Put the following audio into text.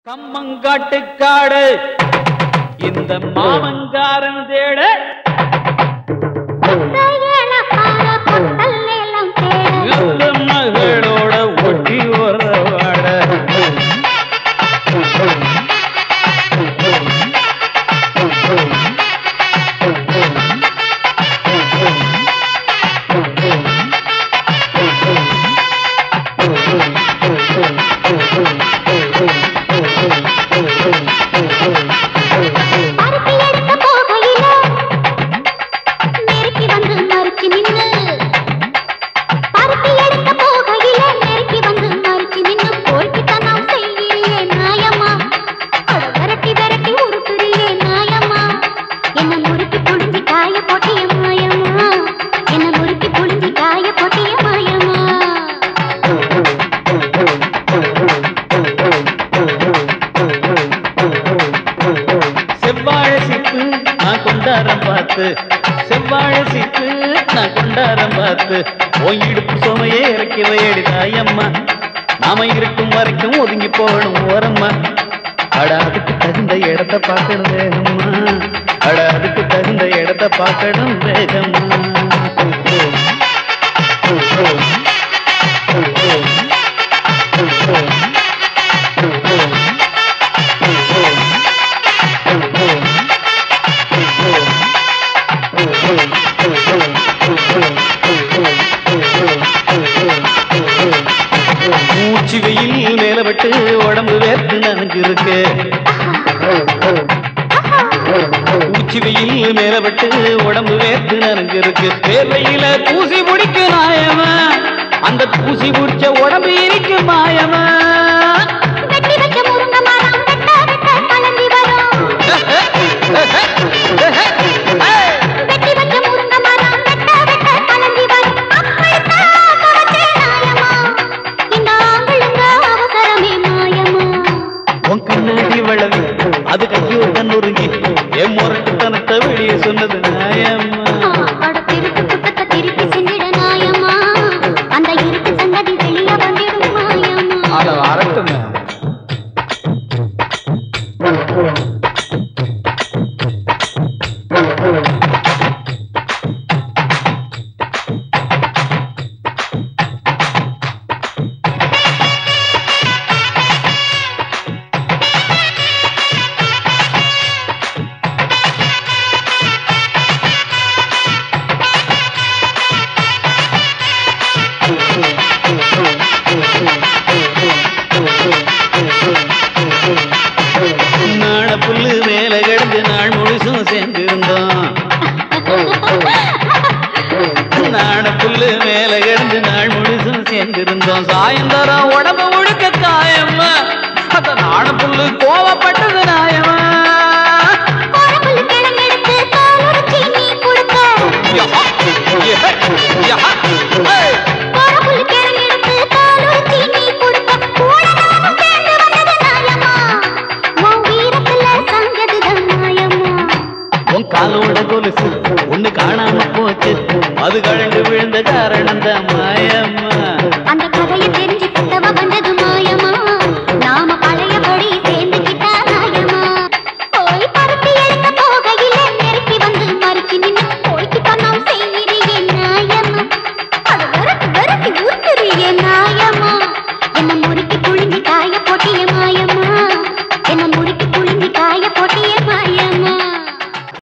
கம்மங்காட்டுக்காடு இந்த மாமங்காரன் தேட நல்ல மகளோட ஒட்டி வரவாட பருத்தி எடுக்க போகையில நெருக்கி வந்து மறுச்சு நின்னு பருத்தி எடுக்க போகையில நெருக்கி வந்து மறுச்சு நின்னு போய்கிட்டனம் செய்யிறியே நாயம்மா அட விரட்டி விரட்டி உருட்டுறியே நாயம்மா என்ன முறுக்கி புழிஞ்சி காய போட்டிய மாயம்மா என்ன முறுக்கி புழிஞ்சி காய போட்டிய மாயம்மா செவ்வாழை சிப்பு நான் கொண்டாரம் பார்த்து செவ்வாழை சிப்பு நான் கொண்டாரம் பார்த்து ஓய் இடுப்பு சுமையே இறக்கி வையடி தாயம்மா நாம இருக்கும் வரைக்கும் ஒதுங்கி போகணும் ஓரம்மா அட அதுக்கு தகுந்த இடத்த பார்க்கணும் வேகம்மா அட அதுக்கு தகுந்த இடத்த பார்க்கணும் வேகம்மா மூச்சு வெயில் மேல விட்டு உடம்பு வேர்த்து நனைஞ்சு இருக்கு மூச்சு வெயில் மேல விட்டு உடம்பு வேர்த்து நனைஞ்சு இருக்கு வேர்வையில தூசி பிடிக்கும் நாயமா அந்த தூசி பிடிச்ச உடம்பு இருக்கு மாயமா